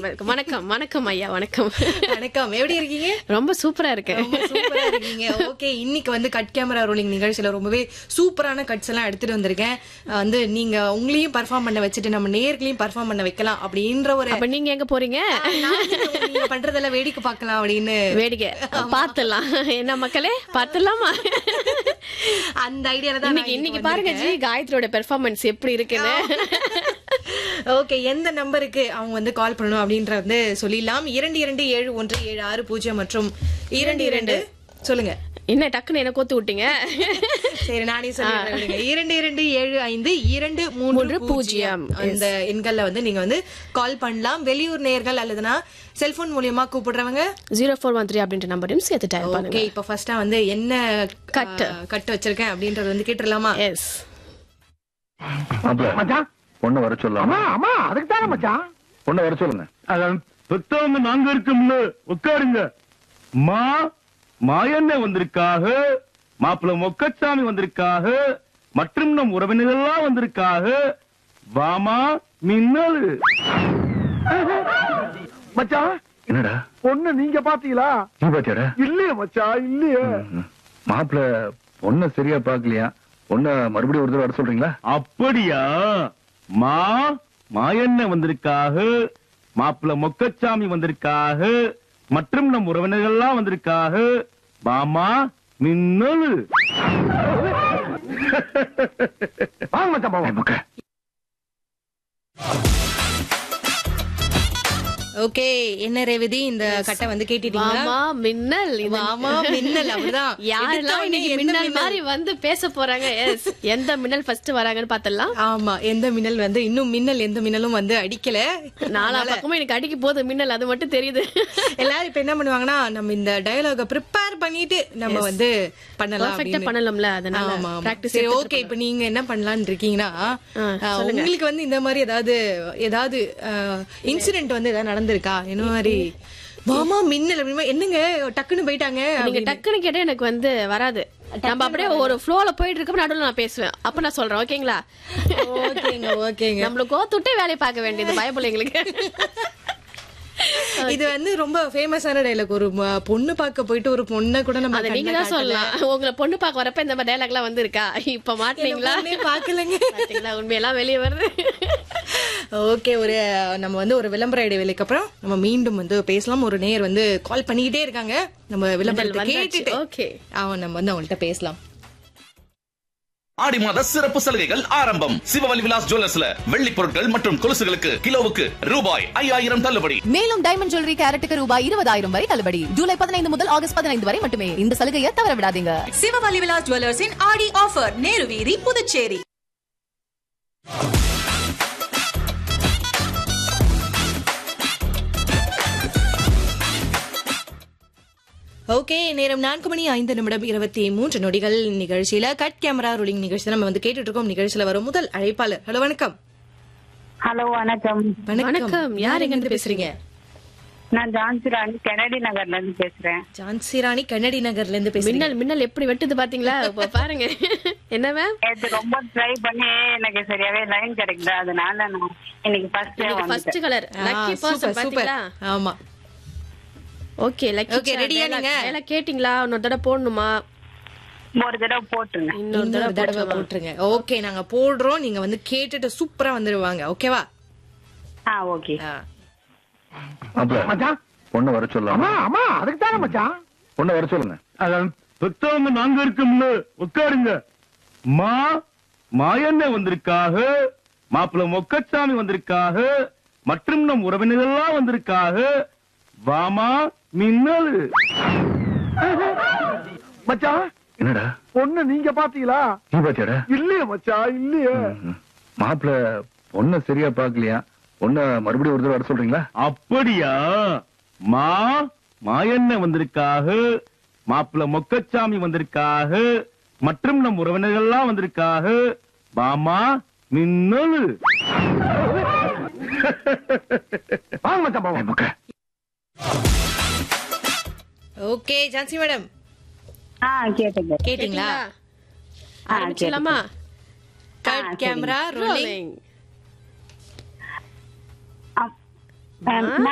Welcome வணக்கம் வணக்கம் ஐயா வணக்கம் வணக்கம் எப்படி இருக்கீங்க ரொம்ப சூப்பரா இருக்கு ரொம்ப சூப்பரா இருக்கீங்க ஓகே இன்னைக்கு வந்து கட் கேமரா ரோலிங் நிகழ்ச்சியில ரொம்பவே சூப்பரான கட்ஸ் எல்லாம் எடுத்துட்டு வந்திருக்கேன் அஹ் வந்து நீங்க உங்களையும் பர்ஃபார்ம் பண்ண வச்சுட்டு நம்ம நேர்களையும் பர்ஃபார்ம் பண்ண வைக்கலாம் அப்படின்ற ஒரு அப்ப நீங்க எங்க போறீங்க நான் நீங்க பண்றதெல்லாம் வேடிக்கை பார்க்கலாம் அப்படின்னு வேடிக்கை பாத்துடலாம் என்ன மக்களே பாத்துடலாமா அந்த ஐடியால தான் இன்னைக்கு இன்னைக்கு பாருங்க ஜி காயத்ரியோட பெர்ஃபார்மன்ஸ் எப்படி இருக்குன்னு ஓகே எந்த நம்பருக்கு அவங்க வந்து கால் பண்ணணும் அப்படின்ற வந்து சொல்லிடலாம் இரண்டு இரண்டு ஏழு ஒன்று ஏழு ஆறு பூஜ்ஜியம் மற்றும் இரண்டு இரண்டு சொல்லுங்க என்ன டக்குன்னு என்ன கோத்து விட்டீங்க சரி நானே சொல்லிடுறேன் விடுங்க. இரண்டு இரண்டு ஏழு ஐந்து இரண்டு மூன்று மூன்று பூஜ்ஜியம் அந்த எண்கள்ல வந்து நீங்க வந்து கால் பண்ணலாம் வெளியூர் நேயர்கள் அல்லதுனா செல்போன் மூலியமா கூப்பிடுறவங்க ஜீரோ ஃபோர் ஒன் த்ரீ அப்படின்ற நம்பரையும் சேர்த்து டயல் பண்ணுங்க ஓகே இப்ப ஃபர்ஸ்டா வந்து என்ன கட்டு. ஆ, கட்டு வச்சிருக்கேன் அப்படின்றது வந்து கேட்டுடலாமா எஸ் மச்சான் பொண்ணு வர சொல்லலாம் அம்மா அம்மா அதுக்கு தானே மச்சான் பொண்ணு வர சொல்லுங்க அதான் பெத்தவங்க நாங்க இருக்கோம்ல உட்காருங்க மா மாயண்ண வந்திருக்காக மாப்பிள்ள மொக்கச்சாமி வந்திருக்காக மற்றும் நம் உறவினர்கள்லாம் வந்திருக்காக வாமா மின்னல் மச்சான் என்னடா பொண்ணு நீங்க பாத்தீங்களா நீ பாத்தியாடா இல்லையே மச்சான் இல்லையே மாப்பிள்ள பொண்ண சரியா பாக்கலையா பொண்ண மறுபடியும் ஒரு தடவை வர சொல்றீங்களா அப்படியா மா மாயண்ண வந்திருக்காக மாப்பிள்ள மொக்கச்சாமி வந்திருக்காக மற்றும் நம் உறவினர்கள்லாம் வந்திருக்காக பாமா மின்னல் வாங்க மச்சான் ஏய், முக்க ஓகே என்ன ரேவதி இந்த கட்டை வந்து கேட்டுட்டீங்களா வாமா மின்னல் இது வாமா மின்னல் அப்படிதான் யாரெல்லாம் எடுத்த இன்னைக்கு உடனே எந்த மின்னல் மாதிரி வந்து பேச போறாங்க எஸ் எந்த மின்னல் ஃபர்ஸ்ட் வராங்கன்னு பாத்துடலாம் ஆமா எந்த மின்னல் வந்து இன்னும் மின்னல் எந்த மின்னலும் வந்து அடிக்கல நாலா பக்கமும் எனக்கு அடிக்க போகுது மின்னல் அது மட்டும் தெரியுது எல்லாரும் இப்ப என்ன பண்ணுவாங்கன்னா நம்ம இந்த டயலாக ப்ரிப்பேர் பண்ணிட்டு நம்ம வந்து பண்ணலாம் பர்ஃபெக்ட்டா அப்படின்னு. பண்ணலாம்ல அதனால ஆமா, ஆமா. பிராக்டிஸ் சரி ஓகே இப்ப நீங்க என்ன பண்ணலாம்னு இருக்கீங்கன்னா ஆ, ஆ, உங்களுக்கு வந்து இந்த மாதிரி ஏதாவது ஏதாவது இன்சிடென்ட் வந்து ஏதாவது நடந்திருக்கா என்ன மாதிரி மாமா மின்னல் அப்படிமா என்னங்க டக்குன்னு போயிட்டாங்க நீங்க அப்படின்னு. டக்குன்னு கேட்டா எனக்கு வந்து வராது நம்ம அப்படியே ஒரு ஃப்ளோல போயிட்டு இருக்கப்ப நடுவுல நான் பேசுவேன் அப்ப நான் சொல்றேன் ஓகேங்களா ஓகேங்க ஓகேங்க நம்மள கோத்துட்டே வேலையை பார்க்க வேண்டியது பயப்பிள்ளைங்களுக்கு இது வந்து ரொம்ப ஃபேமஸான டைலாக் ஒரு ம- பொண்ணு பார்க்க போயிட்டு ஒரு பொண்ணை கூட நம்ம அத நீங்க தான் சொல்லலாம் உங்களை பொண்ணு பார்க்க வரப்ப இந்த மாதிரி டைலாக் எல்லாம் வந்திருக்கா இப்ப மாட்டீங்களா பாக்கலங்க பாத்தீங்களா உண்மையெல்லாம் வெளியே வருது ஓகே ஒரு நம்ம வந்து ஒரு விளம்பர இடைவேளைக்கு அப்புறம் நம்ம மீண்டும் வந்து பேசலாம் ஒரு நேயர் வந்து கால் பண்ணிக்கிட்டே இருக்காங்க நம்ம விளம்பரத்தை வந்தாச்சு. கேட்டுட்டு Okay. அவன் நம்ம வந்து அவங்கள்ட்ட பேசலாம் ஆடி மாத சிறப்பு சலுகைகள் ஆரம்பம் சிவவலி விலாஸ் ஜுவல்லர்ஸ்ல வெள்ளி பொருட்கள் மற்றும் கொலுசுகளுக்கு கிலோவுக்கு ரூபாய் ஐயாயிரம் தள்ளுபடி மேலும் டைமண்ட் ஜுவல்லரி கேரட்டுக்கு ரூபாய் இருபதாயிரம் வரை தள்ளுபடி ஜூலை பதினைந்து முதல் ஆகஸ்ட் பதினைந்து வரை மட்டுமே இந்த சலுகையை தவற விடாதீங்க சிவவலி விலாஸ் ஜுவல்லர்ஸின் ஆடி ஆஃபர் நேரு வீதி புதுச்சேரி ஓகே நேரம் நான்கு மணி ஐந்து நிமிடம் இருபத்தி மூன்று நொடிகள் நிகழ்ச்சியில கட் கேமரா ரோலிங் நிகழ்ச்சி நம்ம வந்து கேட்டுட்டு இருக்கோம் நிகழ்ச்சியில வரும் முதல் அழைப்பாளர் ஹலோ வணக்கம் ஹலோ வணக்கம் வணக்கம். யார் எங்க இருந்து பேசுறீங்க நான் ஜான்சி ராணி கெனடி நகர்ல இருந்து பேசுறேன் ஜான்சி ராணி கண்ணடி நகர்ல இருந்து பேசுறீங்க மின்னல் மின்னல் எப்படி வெட்டுது பாத்தீங்களா இப்ப பாருங்க என்ன மேம் நேற்று ரொம்ப ட்ரை பண்ணி எனக்கு சரியாவே லைன் கிடைக்கல அதனால நான் இன்னைக்கு first first colour lucky super person super பாத்தீங்களா ஆமா ஓகே லக்கி Okay, ready யா நீங்க? எல்லாம் கேட்டிங்களா இன்னொரு தடவை போடணுமா ஒரு தடவை போட்டுருங்க இன்னொரு இன்னொரு தடவை தடவை போட்டுருங்க ஓகே நாங்க போடுறோம் நீங்க வந்து கேட்டுட்டு சூப்பரா வந்துருவாங்க ஓகேவா ஆ ஓகே மாப்பிள்ள மச்சான் பொண்ணு வர சொல்லலாம் அம்மா அம்மா அதுக்கு தானே மச்சான் பொண்ணு வர சொல்லுங்க அதான் பெத்தவங்க நாங்க இருக்கோம்ல உட்காருங்க மா மாயண்ண வந்திருக்காக மாப்பிள்ள மொக்கச்சாமி வந்திருக்காக மற்றும் நம் உறவினர்கள்லாம் வந்திருக்காக வாமா மின்னல் மச்சான் என்னடா பொண்ணு நீங்க பாத்தீங்களா நீ பாத்தியாடா இல்லையே மச்சான் இல்லையே மாப்பிள்ள பொண்ண சரியா பாக்கலையா பொண்ண மறுபடியும் ஒரு தடவை வர சொல்றீங்களா அப்படியா மா மாயண்ண வந்திருக்காக மாப்பிள்ள மொக்கச்சாமி வந்திருக்காக மற்றும் நம் உறவினர்கள்லாம் வந்திருக்காக பாமா மின்னல் வாங்க மச்சான் ஏய், முக்க ஓகே ஜான்சி மேடம் ஆ கேட்டுங்க கேட்டீங்களா ஆரம்பிச்சலாமா கட் கேமரா ரோலிங் ரோலிங் ஆ, ஆ,